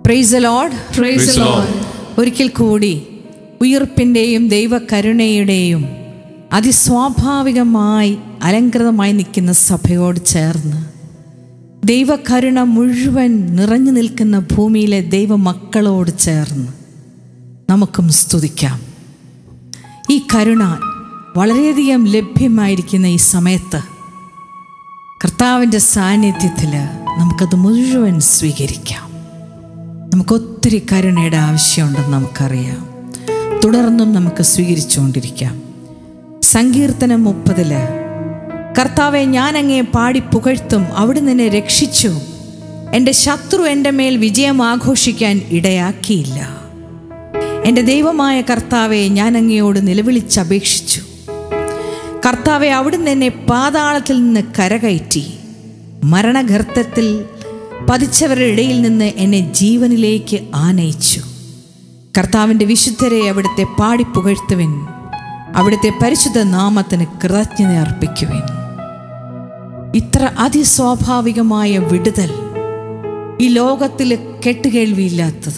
Price lord Praise the Lord. ഒരിക്കൽ കൂടി ഉയർപ്പിൻ്റെയും ദൈവകരുണയുടെയും അതിസ്വാഭാവികമായി അലങ്കൃതമായി നിൽക്കുന്ന സഭയോട് ചേർന്ന് ദൈവകരുണ മുഴുവൻ നിറഞ്ഞു നിൽക്കുന്ന ഭൂമിയിലെ ദൈവമക്കളോട് ചേർന്ന് നമുക്കും സ്തുതിക്കാം ഈ കരുണ വളരെയധികം ലഭ്യമായിരിക്കുന്ന ഈ സമയത്ത് കർത്താവിൻ്റെ സാന്നിധ്യത്തിൽ നമുക്കത് മുഴുവൻ സ്വീകരിക്കാം നമുക്ക് ഒത്തിരി കരുണയുടെ ആവശ്യമുണ്ടെന്ന് നമുക്കറിയാം തുടർന്നും നമുക്ക് സ്വീകരിച്ചുകൊണ്ടിരിക്കാം സങ്കീർത്തനം മുപ്പതില് കർത്താവെ ഞാൻ അങ്ങേ പാടി പുകഴ്ത്തും അവിടുന്ന് എന്നെ രക്ഷിച്ചു എൻ്റെ ശത്രു എൻ്റെ മേൽ വിജയം ആഘോഷിക്കാൻ ഇടയാക്കിയില്ല എൻ്റെ ദൈവമായ കർത്താവെ ഞാൻ അങ്ങയോട് നിലവിളിച്ചപേക്ഷിച്ചു കർത്താവെ അവിടുന്ന് എന്നെ പാതാളത്തിൽ നിന്ന് കരകയറ്റി മരണഗർത്തത്തിൽ പതിച്ചവരുടെ ഇടയിൽ നിന്ന് എന്നെ ജീവനിലേക്ക് ആനയിച്ചു കർത്താവിൻ്റെ വിശുദ്ധരെ അവിടുത്തെ പാടിപ്പുകഴ്ത്തുവിൻ അവിടുത്തെ പരിശുദ്ധ നാമത്തിന് കൃതജ്ഞത അർപ്പിക്കുവിൻ ഇത്ര അതിസ്വാഭാവികമായ വിടുതൽ ഈ ലോകത്തിൽ കെട്ടുകേൾവിയില്ലാത്തത്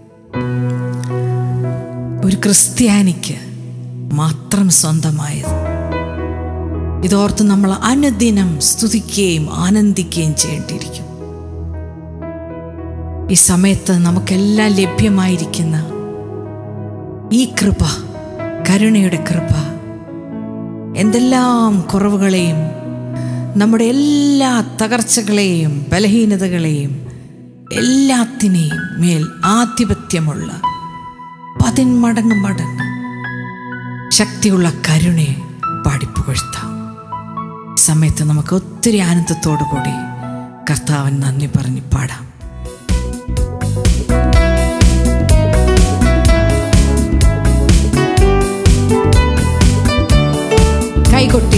ഒരു ക്രിസ്ത്യാനിക്ക് മാത്രം സ്വന്തമായത് ഇതോർത്ത് നമ്മൾ അനുദിനം സ്തുതിക്കുകയും ആനന്ദിക്കുകയും ചെയ്യേണ്ടിയിരിക്കും ഈ സമയത്ത് നമുക്കെല്ലാം ലഭ്യമായിരിക്കുന്ന ഈ കൃപ കരുണയുടെ കൃപ എന്തെല്ലാം കുറവുകളെയും നമ്മുടെ എല്ലാ തകർച്ചകളെയും ബലഹീനതകളെയും എല്ലാത്തിനെയും മേൽ ആധിപത്യമുള്ള പതിന്മടങ്ങ് മടങ്ങ് ശക്തിയുള്ള കരുണയെ പാടിപ്പുകഴ്ത്താം ഈ സമയത്ത് നമുക്ക് ഒത്തിരി ആനന്ദത്തോടു കൂടി കർത്താവൻ നന്ദി പറഞ്ഞ് പാടാം കൈകൊട്ടി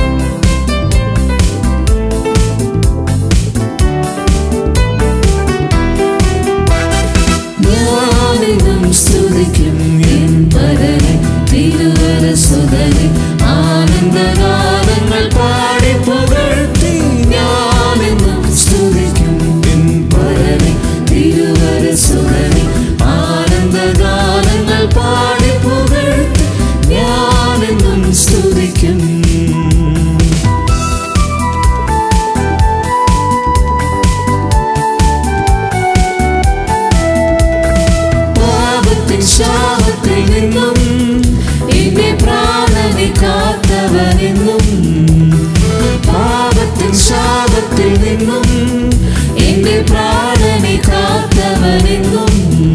ഞാനെന്നും സ്തുതിക്കും എൻ പരനെ തിരുവര സുതനെ ആനന്ദഗാനങ്ങൾ പാടി പുകഴ്ത്തി ഞാനെന്നും സ്തുതിക്കും എൻ പരനെ തിരുവര സുതനെ ആനന്ദഗാനങ്ങൾ പാടി പുകഴ്ത്തി ഞാനെന്നും സ്തുതിക്കും പാപത്തിൻ ശാപത്തിൽ നിന്നും എന്നെ പ്രാണനെ കാത്തവനെന്നും പാപത്തിൻ ശാപത്തിൽ നിന്നും എന്റെ പ്രാണനെ കാത്തവനെന്നും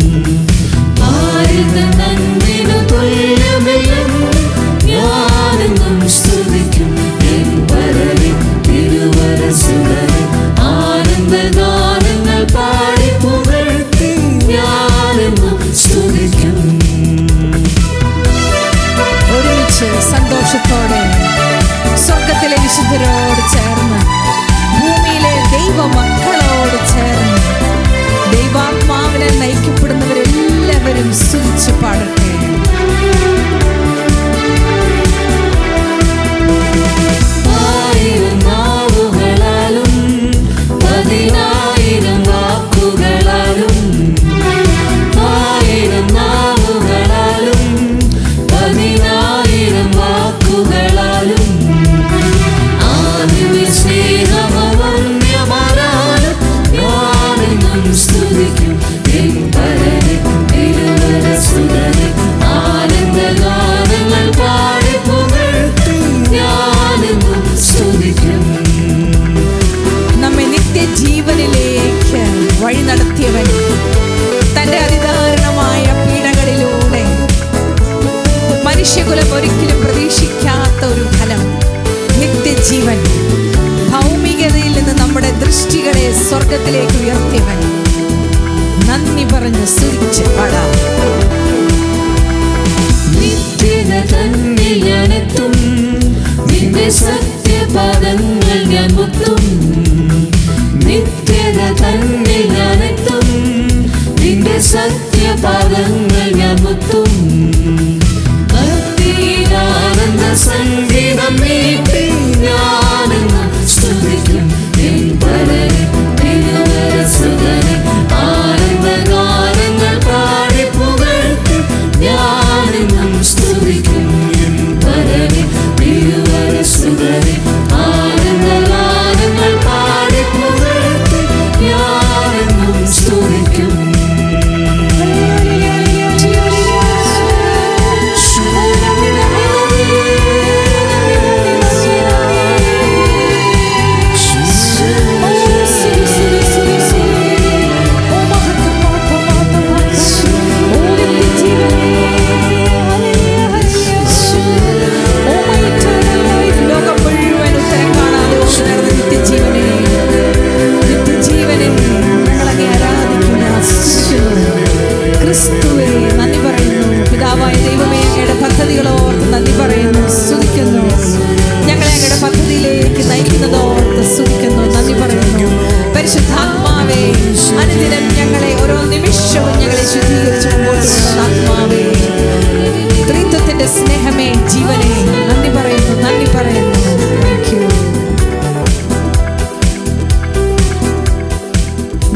ആരിൽ നന്ദിനു തുല്യമില്ലെന്ന് ഞാനെന്നും സ്തുതിക്കും എൻ പരനെ തിരുവരസുരനെ ആനന്ദഗാനങ്ങൾ പാടി പുകഴ്ത്തി ഞാനെന്നും സ്തുതിക്കും ഒരുമിച്ച് സന്തോഷത്തോടെ സ്വർഗത്തിലെ വിശുദ്ധരോട് ചേർന്ന് ഭൂമിയിലെ ദൈവമക്കളോട് ചേർന്ന് ദൈവാത്മാവിനെ നയിക്കപ്പെടുന്നവരെല്ലാവരും സ്തുതിച്ച് പാടട്ടെ ആയിരം നാവുകളാലും പതിനായിരം വാക്കുകളാലും ആയിരം നാവുകളാലും പതിനായിരം വാക്കുകളാലും ആദ്യമേ സ്നേഹമവന്യമാരാലും ഞാനെന്നും സ്തുതിക്കും എൻ പരനെ തിരുവരസുതനെ ആനന്ദഗാനങ്ങൾ പാടി പുകഴ്ത്തി ഞാനെന്നും സ്തുതിക്കും നമ്മെ നിത്യജീവനിലേക്ക് വഴി നടത്തിയവൻ തന്റെ അതിദാരുണമായ പീഡകളിലൂടെ മനുഷ്യകുലം ഒരിക്കലും പ്രതീക്ഷിക്കാത്ത ഒരു ഫലം നിത്യജീവൻ ഭൗമികതയിൽ നിന്ന് നമ്മുടെ ദൃഷ്ടികളെ സ്വർഗത്തിലേക്ക് ഉയർത്തിയവൻ നന്ദി പറഞ്ഞ് സ്തുതിച്ച് പാടാം നിത്യത തന്നിൽ ഞാനെത്തും നിന്റെ സത്യപദങ്ങൾ ഞാൻ മുത്തും നിത്യത തന്നിൽ ഞാനെത്തും നിന്റെ സത്യപദങ്ങൾ ഞാൻ മുത്തും ഭക്തിയിലാനന്ദ സംഗീതം നീട്ടി ഞാനെന്നും സ്തുതിക്കും എൻ പരനെ തിരുവരസുതനെ ആനന്ദ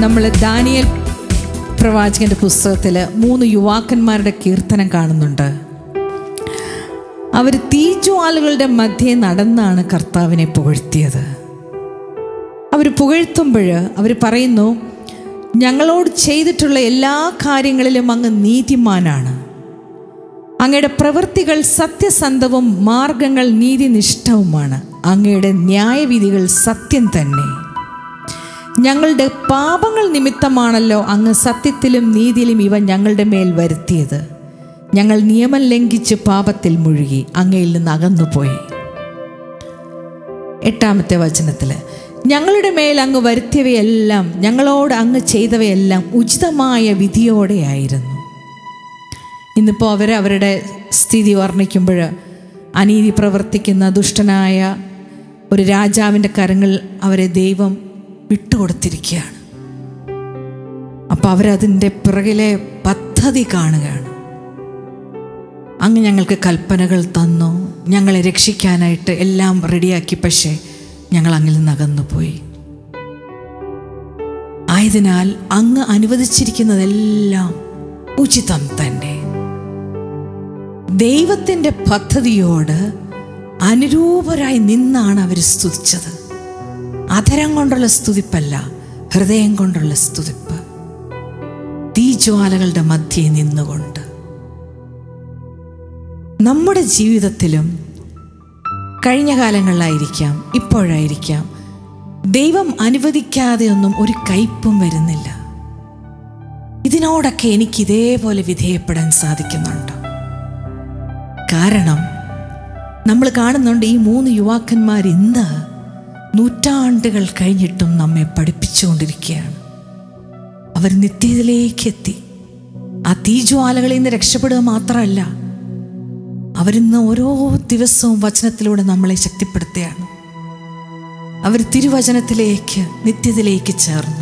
നമ്മൾ ദാനിയൽ പ്രവാചകന്റെ പുസ്തകത്തിൽ മൂന്ന് യുവാക്കന്മാരുടെ കീർത്തനം കാണുന്നുണ്ട് അവർ തീജ്വാലുകളുടെ മധ്യേ നടന്നാണ് കർത്താവിനെ പുകഴ്ത്തിയത് അവർ പുകഴ്ത്തുമ്പോൾ അവർ പറയുന്നു ഞങ്ങളോട് ചെയ്തിട്ടുള്ള എല്ലാ കാര്യങ്ങളിലും അങ്ങ് നീതിമാനാണ് അങ്ങയുടെ പ്രവൃത്തികൾ സത്യസന്ധവും മാർഗങ്ങൾ നീതിനിഷ്ഠവുമാണ് അങ്ങയുടെ ന്യായവിധികൾ സത്യം തന്നെ ഞങ്ങളുടെ പാപങ്ങൾ നിമിത്തമാണല്ലോ അങ്ങ് സത്യത്തിലും നീതിയിലും ഇവ ഞങ്ങളുടെ മേൽ വരുത്തിയത് ഞങ്ങൾ നിയമം ലംഘിച്ച് പാപത്തിൽ മുഴുകി അങ്ങയിൽ നിന്ന് അകന്നുപോയി എട്ടാമത്തെ വചനത്തിൽ ഞങ്ങളുടെ മേൽ അങ്ങ് വരുത്തിയവയെല്ലാം ഞങ്ങളോട് അങ്ങ് ചെയ്തവയെല്ലാം ഉചിതമായ വിധിയോടെയായിരുന്നു ഇന്നിപ്പോൾ അവർ അവരുടെ സ്ഥിതി വർണ്ണിക്കുമ്പോൾ അനീതി പ്രവർത്തിക്കുന്ന ദുഷ്ടനായ ഒരു രാജാവിൻ്റെ കരങ്ങൾ അവരെ ദൈവം വിട്ടുകൊടുത്തിരിക്കുകയാണ് അപ്പോൾ അവരതിൻ്റെ പിറകിലെ പദ്ധതി കാണുകയാണ് അങ്ങ് ഞങ്ങൾക്ക് കൽപ്പനകൾ തന്നു ഞങ്ങളെ രക്ഷിക്കാനായിട്ട് എല്ലാം റെഡിയാക്കി പക്ഷേ ഞങ്ങൾ അങ്ങിൽ നിന്ന് അകന്നുപോയി ആയതിനാൽ അങ്ങ് അനുവദിച്ചിരിക്കുന്നതെല്ലാം ഉചിതം തന്നെ ദൈവത്തിൻ്റെ പദ്ധതിയോട് അനുരൂപരായി നിന്നാണ് അവർ സ്തുതിച്ചത് അധരം കൊണ്ടുള്ള സ്തുതിപ്പല്ല ഹൃദയം കൊണ്ടുള്ള സ്തുതിപ്പ് തീജ്വാലകളുടെ മധ്യേ നിന്നുകൊണ്ട് നമ്മുടെ ജീവിതത്തിലും കഴിഞ്ഞ കാലങ്ങളിലായിരിക്കാം ഇപ്പോഴായിരിക്കാം ദൈവം അനുവദിക്കാതെയൊന്നും ഒരു കയ്പും വരുന്നില്ല ഇതിനോടൊക്കെ എനിക്ക് ഇതേപോലെ വിധേയപ്പെടാൻ സാധിക്കുന്നുണ്ട് കാരണം നമ്മൾ കാണുന്നുണ്ട് ഈ മൂന്ന് യുവാക്കന്മാർ ഇന്ന് നൂറ്റാണ്ടുകൾ കഴിഞ്ഞിട്ടും നമ്മെ പഠിപ്പിച്ചുകൊണ്ടിരിക്കുകയാണ് അവർ നിത്യതയിലേക്ക് എത്തി ആ തീജ്വാലകളിൽ നിന്ന് രക്ഷപ്പെടുക മാത്രമല്ല അവരിന്ന് ഓരോ ദിവസവും വചനത്തിലൂടെ നമ്മളെ ശക്തിപ്പെടുത്തുകയാണ് അവർ തിരുവചനത്തിലേക്ക് നിത്യത്തിലേക്ക് ചേർന്നു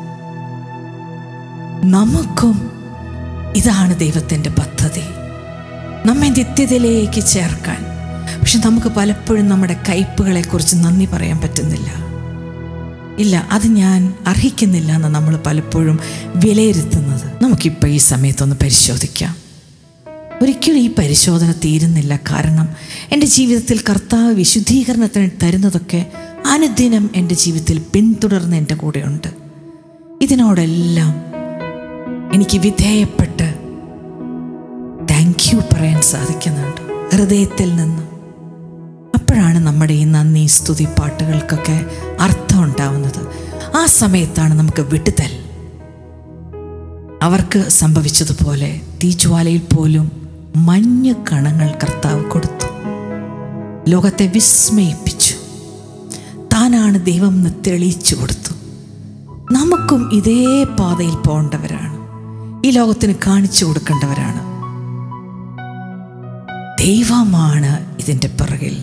നമുക്കും ഇതാണ് ദൈവത്തിൻ്റെ പദ്ധതി നമ്മെ നിത്യതയിലേക്ക് ചേർക്കാൻ പക്ഷെ നമുക്ക് പലപ്പോഴും നമ്മുടെ കയ്പുകളെക്കുറിച്ച് നന്ദി പറയാൻ പറ്റുന്നില്ല ഇല്ല അത് ഞാൻ അർഹിക്കുന്നില്ല എന്ന് നമ്മൾ പലപ്പോഴും വിലയിരുത്തുന്നത് നമുക്കിപ്പോൾ ഈ സമയത്തൊന്ന് പരിശോധിക്കാം ഒരിക്കലും ഈ പരിശോധന തീരുന്നില്ല കാരണം എൻ്റെ ജീവിതത്തിൽ കർത്താവ് വിശുദ്ധീകരണത്തിന് തരുന്നതൊക്കെ അനുദിനം എൻ്റെ ജീവിതത്തിൽ പിന്തുടർന്ന് എൻ്റെ കൂടെയുണ്ട് ഇതിനോടെല്ലാം എനിക്ക് വിധേയപ്പെട്ട് താങ്ക് യു പറയാൻ സാധിക്കുന്നുണ്ട് ഹൃദയത്തിൽ നിന്ന് അപ്പോഴാണ് നമ്മുടെ ഈ നന്ദി സ്തുതി പാട്ടുകൾക്കൊക്കെ അർത്ഥം ഉണ്ടാവുന്നത് ആ സമയത്താണ് നമുക്ക് വിടുതൽ അവർക്ക് സംഭവിച്ചതുപോലെ തീജ്വാലയിൽ പോലും മഞ്ഞ കണങ്ങൾ കർത്താവ് കൊടുത്തു ലോകത്തെ വിസ്മയിപ്പിച്ചു താനാണ് ദൈവം എന്ന് തെളിയിച്ചു കൊടുത്തു നമുക്കും ഇതേ പാതയിൽ പോകേണ്ടവരാണ് ഈ ലോകത്തിന് കാണിച്ചു കൊടുക്കേണ്ടവരാണ് ദൈവമാണ് ഇതിൻ്റെ പിറകിൽ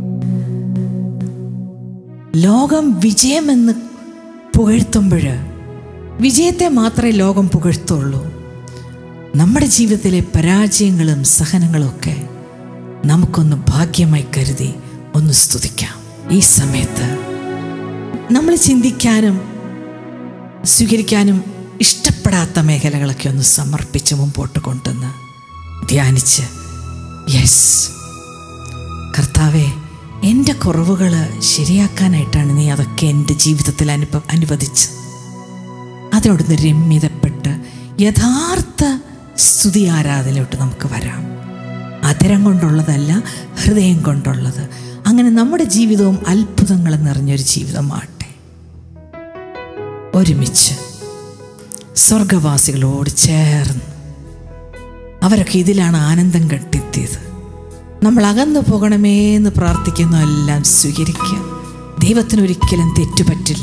ലോകം വിജയമെന്ന് പുകഴ്ത്തുമ്പോൾ വിജയത്തെ മാത്രമേ ലോകം പുകഴ്ത്തുള്ളൂ നമ്മുടെ ജീവിതത്തിലെ പരാജയങ്ങളും സഹനങ്ങളും ഒക്കെ നമുക്കൊന്ന് ഭാഗ്യമായി കരുതി ഒന്ന് സ്തുതിക്കാം ഈ സമയത്ത് നമ്മൾ ചിന്തിക്കാനും സ്വീകരിക്കാനും ഇഷ്ടപ്പെടാത്ത മേഖലകളൊക്കെ ഒന്ന് സമർപ്പിച്ച് മുമ്പോട്ട് കൊണ്ടുവന്ന് ധ്യാനിച്ച് യെസ് കർത്താവെ എൻ്റെ കുറവുകൾ ശരിയാക്കാനായിട്ടാണ് നീ അതൊക്കെ എൻ്റെ ജീവിതത്തിൽ അനുഭവ അനുവദിച്ചത് അതിനോടൊന്ന് രമ്യതപ്പെട്ട് യഥാർത്ഥ സ്തുതി ആരാധനയിലോട്ട് നമുക്ക് വരാം അതരം കൊണ്ടുള്ളതല്ല ഹൃദയം കൊണ്ടുള്ളത് അങ്ങനെ നമ്മുടെ ജീവിതവും അത്ഭുതങ്ങൾ നിറഞ്ഞൊരു ജീവിതമാട്ടെ ഒരുമിച്ച് സ്വർഗവാസികളോട് ചേർന്ന് അവരൊക്കെ ഇതിലാണ് ആനന്ദം കണ്ടെത്തിയത് നമ്മൾ അകന്നു പോകണമേ എന്ന് പ്രാർത്ഥിക്കുന്നതെല്ലാം സ്വീകരിക്കുക ദൈവത്തിന് ഒരിക്കലും തെറ്റുപറ്റില്ല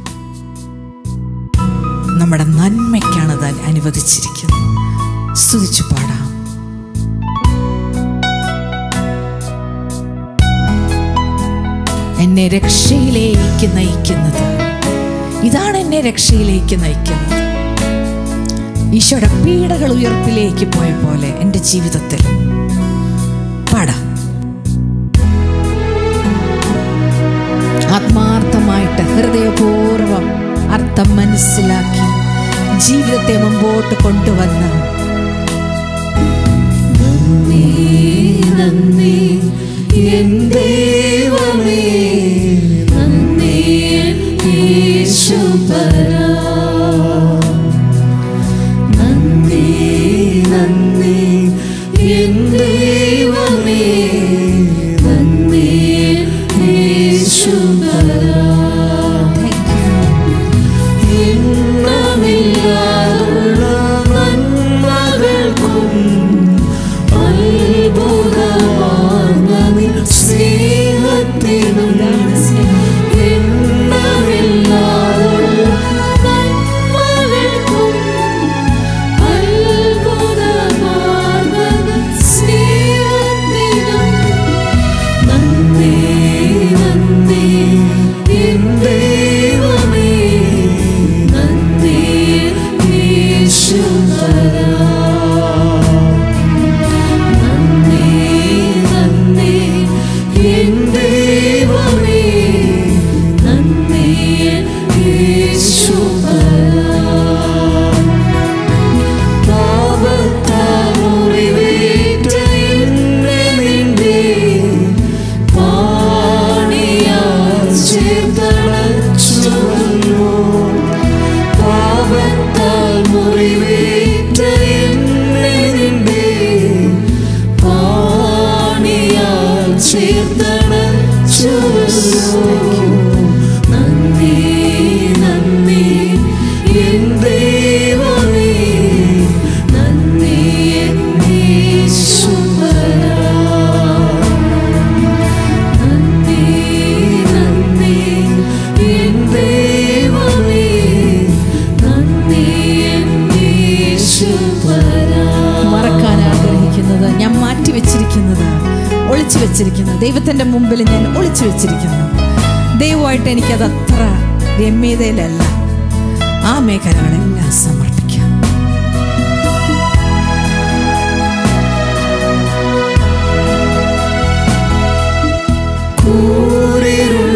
നമ്മുടെ നന്മയ്ക്കാണ് അത് അനുവദിച്ചിരിക്കുന്നത് സ്തുതിച്ചു പാടാം എന്നെ രക്ഷയിലേക്ക് നയിക്കുന്നത് ഇതാണ് എന്നെ രക്ഷയിലേക്ക് നയിക്കുന്നത് ഈശോയുടെ പീഡകൾ ഉയർപ്പിലേക്ക് പോയ പോലെ എൻ്റെ ജീവിതത്തിൽ പാടാം ആത്മാർത്ഥമായിട്ട് ഹൃദയപൂർവം അർത്ഥ അർത്ഥം മനസ്സിലാക്കി ജീവിതത്തെ മുമ്പോട്ട് കൊണ്ടുവന്ന നന്ദി നന്ദി എൻ ദൈവമേ നന്ദി എൻ യേശുപരാ നന്ദി നന്ദി എൻ ദൈവമേ നന്ദി എൻ യേശുപരാ എണ്ണമില്ലാതുള്ള നന്മകൾക്കും അത്ഭുതമാർന്ന നിൻ സ്നേഹത്തിനും എണ്ണമില്ലാതുള്ള നന്മകൾക്കും അത്ഭുതമാർന്ന നിൻ സ്നേഹത്തിനും നന്ദി നന്ദി എൻ ദൈവമേ നന്ദി യേശുപരാ നന്ദി നന്ദി എൻ ദൈവമേ നന്ദി യേശുപരാ പാപത്താൽ മുറിവേറ്റ എന്നെ നിന്റെ പാണിയാൽ ചേർത്തണച്ചുവല്ലോ. പാപത്താൽ മുറിവേറ്റ എന്നെ നിന്റെ പാണിയാൽ ചേർത്തണച്ചുവല്ലോ. നന്ദി നന്ദി എൻ ദൈവമേ നന്ദി എൻ യേശുപരാ നന്ദി നന്ദി എൻ ദൈവമേ നന്ദി എൻ യേശുപരാ മറക്കാൻ ആഗ്രഹിക്കുന്നത് ഞാൻ മാറ്റി വെച്ചിരിക്കുന്നത് ഒളിച്ചു വെച്ചിരിക്കുന്നത് ദൈവത്തിന്റെ മുമ്പിൽ ഞാൻ ഒളിച്ചു വെച്ചിരിക്കുന്നു ദൈവമായിട്ട് എനിക്കത് അത്ര രമ്യതയിലല്ല ആ മേഖലകളെല്ലാം സമർപ്പിക്കാം കൂരിരുൾ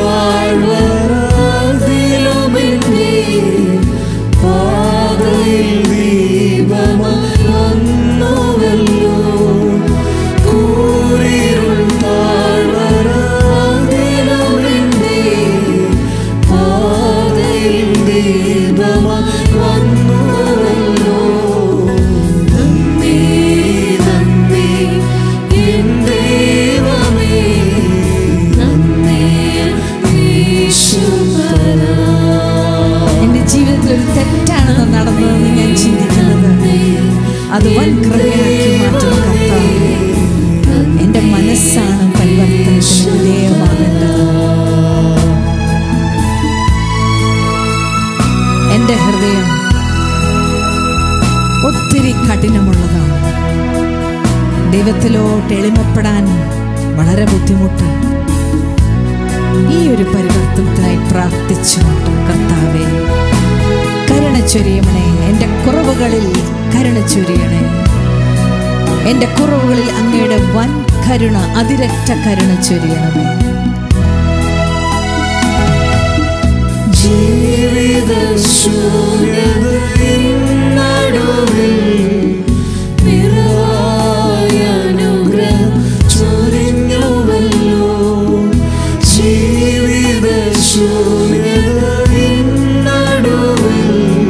താഴ്വരതിലുമെന്നെ പാതയിൽ ദീപമായി വന്നുവല്ലോ. കൂരിരുൾ താഴ്വരതിലുമെന്നെ പാതയിൽ ദീപമായി വന്നുവല്ലോ. നന്ദി നന്ദി എൻ ദൈവമേ നന്ദി യേശുപരാ എൻ്റെ ജീവിതത്തിൽ ഒരു തെറ്റാണെന്ന് നടന്നതെന്ന് ഞാൻ ചിന്തിക്കുന്നത് അത് വൻ കൃപയാക്കി മാറ്റുന്ന കർത്താവ് എൻ്റെ മനസ്സാണ് പരിവർത്തനത്തിന് വിധേയമാകേണ്ടത് എൻ്റെ ഹൃദയം ഒത്തിരി കഠിനമുള്ളതാണ് ദൈവത്തിലോട്ട് എളിമപ്പെടാൻ വളരെ ബുദ്ധിമുട്ട് ഈ ഒരു പരിവർത്തനത്തിനായി പ്രാർത്ഥിച്ചുകൊണ്ട് കർത്താവെ കരുണ ചൊരിയണേ എൻ്റെ കുറവുകളിൽ കരുണ ചൊരിയണേ എൻ്റെ കുറവുകളിൽ അങ്ങയുടെ വൻ കരുണ അതിരറ്റ കരുണ ചൊരിയണമേ ജീവിത ശൂന്യതയിൻ നടുവിൽ നിറവായ അനുഗ്രഹം ചൊരിഞ്ഞുവല്ലോ. ജീവിത ശൂന്യതയിൻ നടുവിൽ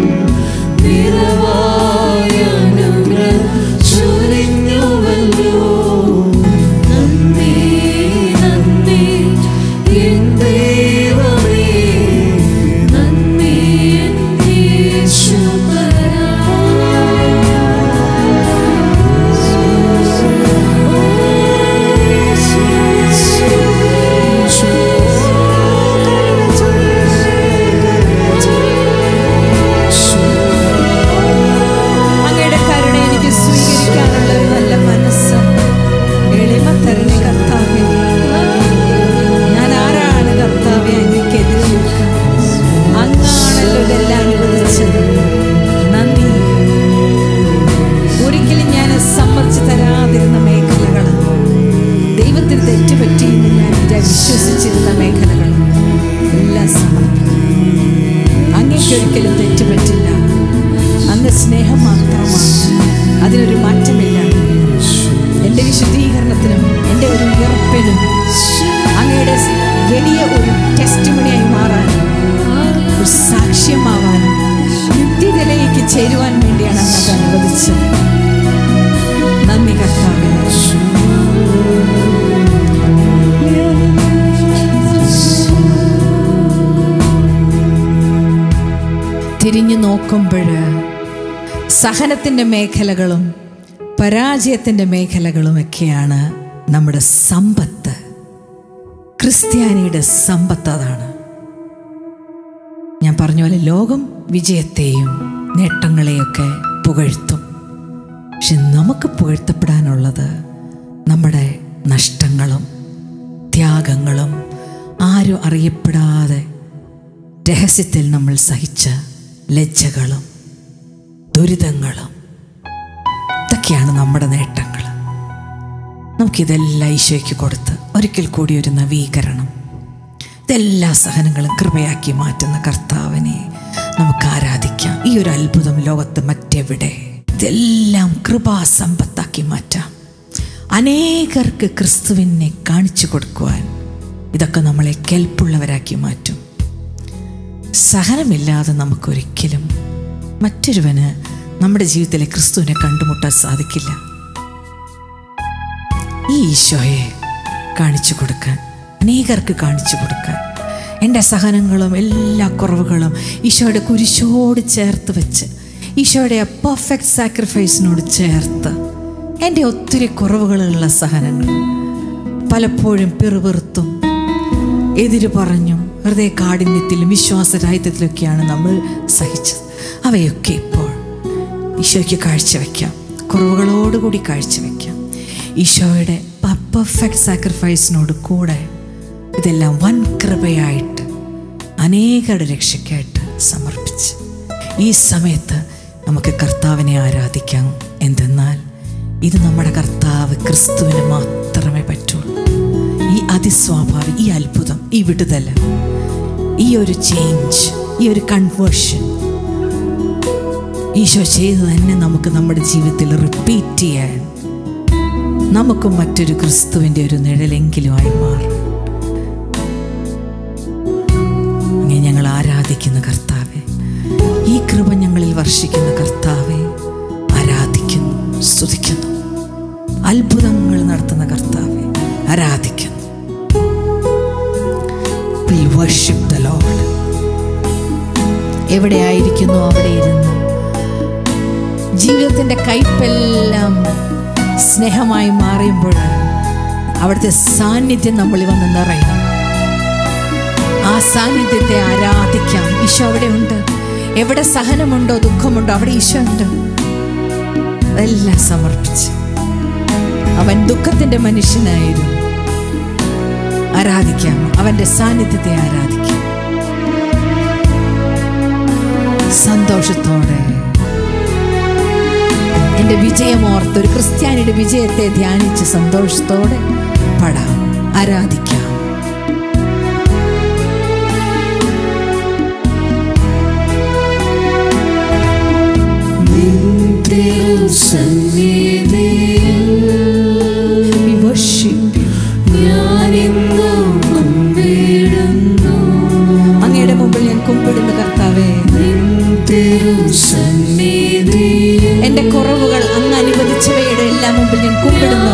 നിറവായ അനുഗ്രഹം ചൊരിഞ്ഞുവല്ലോ. നന്ദി നന്ദി എൻ ദൈവമേ നന്ദി എൻ ചേരുവാൻ വേണ്ടിയാണ് അങ്ങ് അത് അനുവദിച്ചത് നന്ദി കർത്താവേ തിരിഞ്ഞു നോക്കുമ്പോൾ സഹനത്തിൻ്റെ മേഖലകളും പരാജയത്തിൻ്റെ മേഖലകളുമൊക്കെയാണ് നമ്മുടെ സമ്പത്ത് ക്രിസ്ത്യാനിയുടെ സമ്പത്ത് അതാണ് ഞാൻ പറഞ്ഞ പോലെ ലോകം വിജയത്തെയും നേട്ടങ്ങളെയൊക്കെ പുകഴ്ത്തും പക്ഷെ നമുക്ക് പുകഴ്ത്തപ്പെടാനുള്ളത് നമ്മുടെ നഷ്ടങ്ങളും ത്യാഗങ്ങളും ആരും അറിയപ്പെടാതെ രഹസ്യത്തിൽ നമ്മൾ സഹിച്ച ലജ്ജകളും ദുരിതങ്ങളും ഇതൊക്കെയാണ് നമ്മുടെ നേട്ടങ്ങൾ നമുക്കിതെല്ലാം ഈശോയ്ക്ക് കൊടുത്ത് ഒരിക്കൽ കൂടി ഒരു നവീകരണം ഇതെല്ലാ സഹനങ്ങളും കൃപയാക്കി മാറ്റുന്ന കർത്താവിനെ നമുക്ക് ആരാധിക്കാം ഈ ഒരു അത്ഭുതം ലോകത്ത് മറ്റെവിടെ ഇതെല്ലാം കൃപാസമ്പത്താക്കി മാറ്റാം അനേകർക്ക് ക്രിസ്തുവിനെ കാണിച്ചു കൊടുക്കുവാൻ ഇതൊക്കെ നമ്മളെ കെൽപ്പുള്ളവരാക്കി മാറ്റും സഹനമില്ലാതെ നമുക്കൊരിക്കലും മറ്റൊരുവന് നമ്മുടെ ജീവിതത്തിലെ ക്രിസ്തുവിനെ കണ്ടുമുട്ടാൻ സാധിക്കില്ല ഈ ഈശോയെ കാണിച്ചു കൊടുക്കാൻ അനേകർക്ക് കാണിച്ചു കൊടുക്കാൻ എൻ്റെ സഹനങ്ങളും എല്ലാ കുറവുകളും ഈശോയുടെ കുരിശോട് ചേർത്ത് വെച്ച് ഈശോയുടെ ആ പെർഫെക്റ്റ് സാക്രിഫൈസിനോട് ചേർത്ത് എൻ്റെ ഒത്തിരി കുറവുകളുള്ള സഹനങ്ങൾ പലപ്പോഴും പിറുപിറുത്തും എതിര് പറഞ്ഞും ഹൃദയ കാഠിന്യത്തിലും വിശ്വാസരാഹിത്യത്തിലൊക്കെയാണ് നമ്മൾ സഹിച്ചത് അവയൊക്കെ ഇപ്പോൾ ഈശോയ്ക്ക് കാഴ്ചവെക്കാം കുറവുകളോടുകൂടി കാഴ്ചവെക്കാം ഈശോയുടെ പെർഫെക്റ്റ് സാക്രിഫൈസിനോട് കൂടെ ഇതെല്ലാം വൻ കൃപയായിട്ട് അനേകരുടെ രക്ഷയ്ക്കായിട്ട് സമർപ്പിച്ച് ഈ സമയത്ത് നമുക്ക് കർത്താവിനെ ആരാധിക്കാം എന്തെന്നാൽ ഇത് നമ്മുടെ കർത്താവ് ക്രിസ്തുവിന് മാത്രമേ പറ്റുള്ളൂ ഈ അതിസ്വാഭാവിക ഈ അത്ഭുതം ഈ വിടുതൽ ഈ ഒരു ചേഞ്ച് ഈ ഒരു കൺവേർഷൻ ഈശോ ചെയ്ത് തന്നെ നമുക്ക് നമ്മുടെ ജീവിതത്തിൽ റിപ്പീറ്റ് ചെയ്യാൻ നമുക്കും മറ്റൊരു ക്രിസ്തുവിൻ്റെ ഒരു നിഴലെങ്കിലും ആയി മാറും അങ്ങനെ ഞങ്ങൾ ആരാധിക്കുന്ന കർത്താവെ ഈ കൃപ ഞങ്ങളിൽ വർഷിക്കുന്ന കർത്താവെ ആരാധിക്കുന്നു സ്തുതിക്കുന്നു അത്ഭുതങ്ങൾ നടത്തുന്ന കർത്താവെ ആരാധിക്കുന്നു We worship the Lord. എവിടെയായിരിക്കുന്നു അവിടെ ഇരുന്ന് ജീവിതത്തിൻ്റെ കയ്പെല്ലാം സ്നേഹമായി മാറിയുമ്പോൾ അവിടുത്തെ സാന്നിധ്യം നമ്മളിൽ വന്ന് നിറയും ആ സാന്നിധ്യത്തെ ആരാധിക്കാം ഈശോ അവിടെ ഉണ്ട് എവിടെ സഹനമുണ്ടോ ദുഃഖമുണ്ടോ അവിടെ ഈശോ ഉണ്ട് അതെല്ലാം സമർപ്പിച്ച് അവൻ ദുഃഖത്തിന്റെ മനുഷ്യനായിരുന്നു ആരാധിക്കാം അവന്റെ സാന്നിധ്യത്തെ ആരാധിക്കാം സന്തോഷത്തോടെ എന്റെ വിജയമോർത്ത് ഒരു ക്രിസ്ത്യാനിയുടെ വിജയത്തെ ധ്യാനിച്ച് സന്തോഷത്തോടെ പാടാം ആരാധിക്കാം We worship you. അങ്ങയുടെ മുമ്പിൽ ഞാൻ കുമ്പിടുന്ന കർത്താവേ എന്റെ കുറവുകൾ അങ്ങ് അനുവദിച്ചവയുടെ എല്ലാം മുമ്പിൽ ഞാൻ കുമ്പിടുന്നു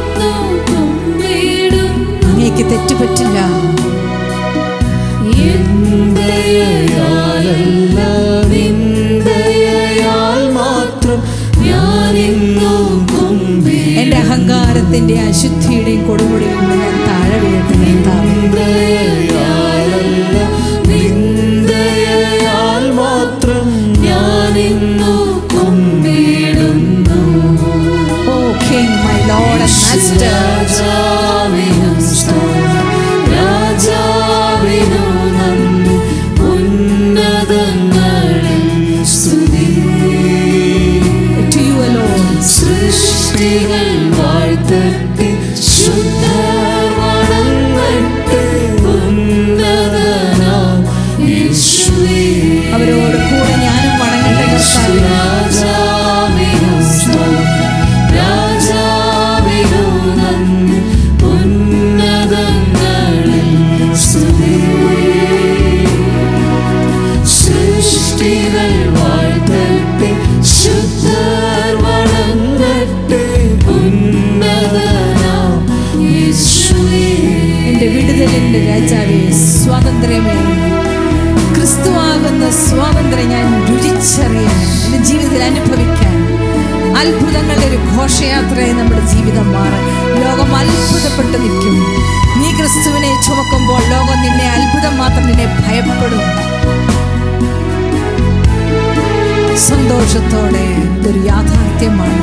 അങ്ങേക്ക് തെറ്റുപറ്റില്ല മാത്രം ഞാനിന്നും കുമ്പി എന്റെ അഹങ്കാരത്തിന്റെ അശുദ്ധിയുടെയും കൊടുമുടിയിൽ നിന്ന് ഞാൻ താഴെ വീഴുന്ന കർത്താവേ നിന്ദയാലല്ല നിന്ദയാൽ മാത്രം ഞാനിന്നു കുമ്പിടുന്നു O king my lord and master രാജാവിനും സ്തോത്രം, രാജാവിനു നന്ദി, ഉന്നതങ്ങളിൽ സ്തുതി. ടു യു അലോൺ സൃഷ്ടികൾ വാഴ്ത്തട്ടെ ശുദ്ധർ വണങ്ങട്ടെ ഉന്നതനാം യേശുവേ അവരോട് കൂടെ ഞാനും വണങ്ങട്ടെ കർത്താവേ രാജാവിനു സ്തോത്രം, രാജാവിനു നന്ദി, ഉന്നതങ്ങളിൽ സ്തുതി. സൃഷ്ടികൾ വാഴ്ത്തട്ടെ അത്ഭുതങ്ങളുടെ ഒരു ഘോഷയാത്രയായി നമ്മുടെ ജീവിതം മാറും ലോകം അത്ഭുതപ്പെട്ട് നിൽക്കും നീ ക്രിസ്തുവിനെ ചുമക്കുമ്പോൾ ലോകം നിന്നെ അത്ഭുതം മാത്രം നിന്നെ ഭയപ്പെടും സന്തോഷത്തോടെ ഇതൊരു യാഥാർത്ഥ്യമാണ്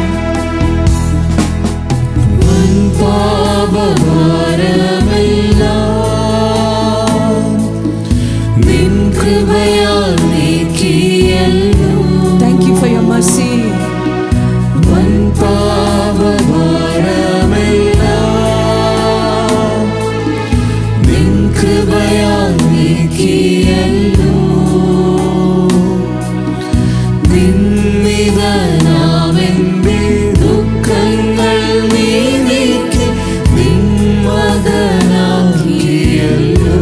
പാപഭാരമെല്ലാം നിൻ കൃപയാൽ നീക്കിയല്ലോ thank you for your mercy വൻ പാപഭാരമെല്ലാം നിൻ കൃപയാൽ നീക്കിയല്ലോ നിന്നിതനാമെന്റെ ദുഃഖങ്ങൾ നീ നീക്കി നിൻ മകനാക്കിയല്ലോ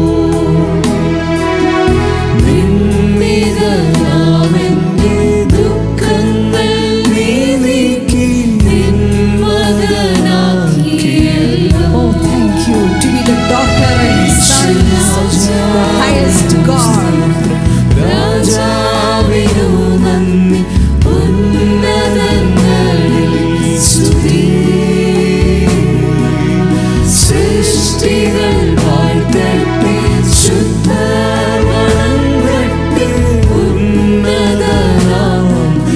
നിന്നിതനാമെന്റെ ദുഃഖങ്ങൾ നീ നീക്കി നിൻ മകനാക്കിയല്ലോ Oh, thank you to be the daughter and sons of the highest God. രാജാവിനു നന്ദി ഉന്നതങ്ങളിൽ സ്തുതി സൃഷ്ടികൾ വാഴ്ത്തട്ടെ ശുദ്ധർ വണങ്ങട്ടെ ഉന്നതനാം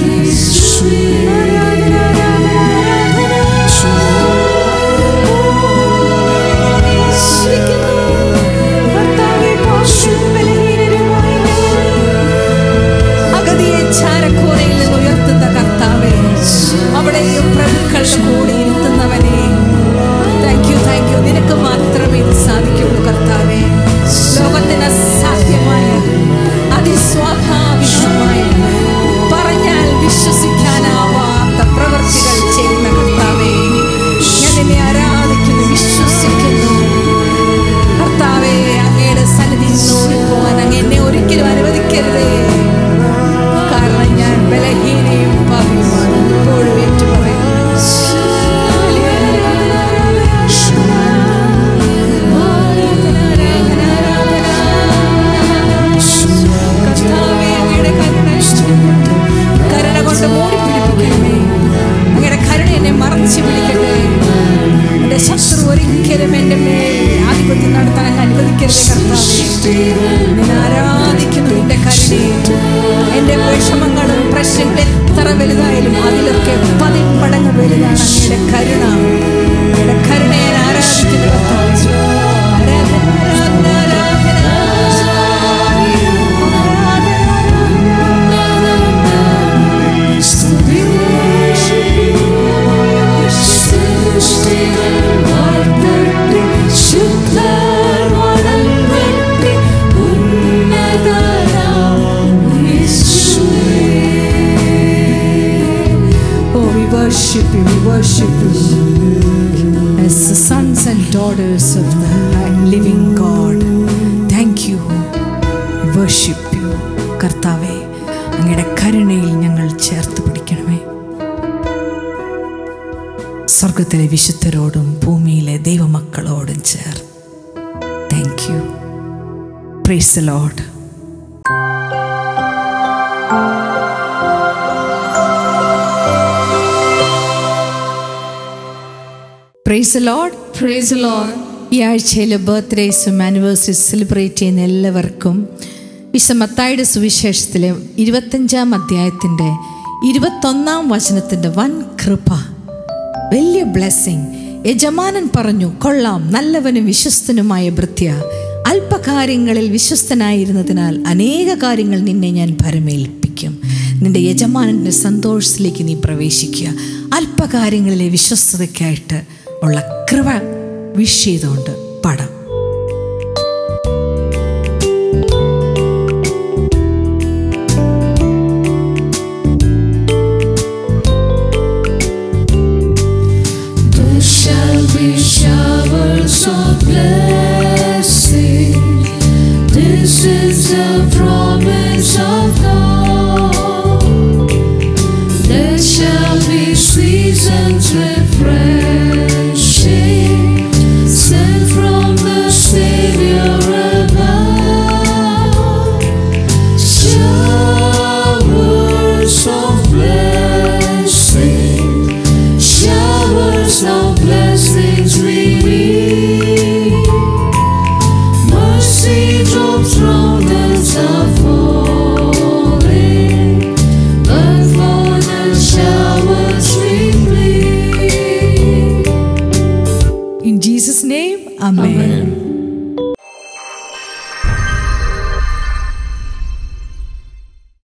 അഗതിയെ ചാരക്കൂരയിൽ നിന്ന് ഉയർത്തുന്ന കർത്താവേ അവിടെയും പ്രഭുക്കളുടെ കൂടെ ഇരുത്തുന്നവനെ താങ്ക് യു താങ്ക് യു നിനക്ക് മാത്രമേ ഇത് സാധിക്കുള്ളൂ കർത്താവേ ലോകത്തിന് അസാധ്യമായ അതിസ്വാഭാവികമായ പറഞ്ഞാൽ വിശ്വസിക്കാനാവാത്ത പ്രവൃത്തികൾ ചെയ്യുന്ന കർത്താവേ ഞാൻ നിന്നെ ആരാധിക്കുന്നു വിശ്വസിക്കുന്നു കർത്താവേ അങ്ങയുടെ സന്നിധിയിൽ നിന്ന് ഓടിപ്പോവാൻ അങ്ങ് എന്നെ ഒരിക്കലും അനുവദിക്കരുതേ കാരണം ഞാൻ ബലഹീനയും പാപിയുമാണ് ഇപ്പോഴും ഏറ്റു കരുണ കൊണ്ട് മൂടി പിടിപ്പിക്കണമേ അങ്ങയുടെ കരുണ എന്നെ മറച്ചു പിടിക്കട്ടെ എന്റെ ശത്രു ഒരിക്കലും എന്റെ മേൽ ആധിപത്യം നടത്താൻ അങ്ങ് അനുവദിക്കരുത് കർത്താവേ നിന്നെ ആരാധിക്കുന്നു നിന്റെ കരുണയെ എന്റെ വിഷമങ്ങളും പ്രശ്നങ്ങളും എത്ര വലുതായാലും അതിലൊക്കെ പതിന്മടങ്ങ് വലുതാണ് അങ്ങയുടെ കരുണ അങ്ങയുടെ കരുണയെ ഞാൻ ആരാധിക്കുന്നു കർത്താവേ. ആരാധന, ആരാധന, ആരാധന. സൃഷ്ടികൾ വാഴ്ത്തട്ടെ ശുദ്ധർ വണങ്ങട്ടെ ഉന്നതനാം യേശുവേ Oh, we worship you, we worship you as the sons and daughters of the living God. Thank you. We worship you. കർത്താവെ അങ്ങയുടെ കരുണയിൽ ഞങ്ങൾ ചേർത്ത് പിടിക്കണമേ സ്വർഗത്തിലെ വിശുദ്ധരോടും ഭൂമിയിലെ ദൈവമക്കളോടും ചേർത്ത് thank you praise lord praise lord Praise the Lord. ഈ ആഴ്ചയിലെ ബർത്ത്ഡേസും ആനിവേഴ്സറീസ് സെലിബ്രേറ്റ് ചെയ്യുന്ന എല്ലാവർക്കും വിശമത്തായുടെ സുവിശേഷത്തിലെ ഇരുപത്തഞ്ചാം അധ്യായത്തിൻ്റെ ഇരുപത്തൊന്നാം വചനത്തിൻ്റെ വൻ കൃപ വലിയ ബ്ലെസ്സിങ് യജമാനൻ പറഞ്ഞു കൊള്ളാം നല്ലവനും വിശ്വസ്തനുമായ ഭൃത്യ അല്പകാര്യങ്ങളിൽ വിശ്വസ്തനായിരുന്നതിനാൽ അനേക കാര്യങ്ങൾ നിന്നെ ഞാൻ ഭരമേൽപ്പിക്കും നിന്റെ യജമാനൻ്റെ സന്തോഷത്തിലേക്ക് നീ പ്രവേശിക്കുക അല്പകാര്യങ്ങളിലെ വിശ്വസ്തതയ്ക്കായിട്ട് ഉള്ള കൃപ വിഷ് ചെയ്തുകൊണ്ട് പടം There shall be showers of blessing. This is the promise of God. There shall be seasons refreshing, sent from the Savior above. Showers of blessing. blessings we need. Mercy drops round us are falling, but for the showers we plead. In Jesus' name, Amen.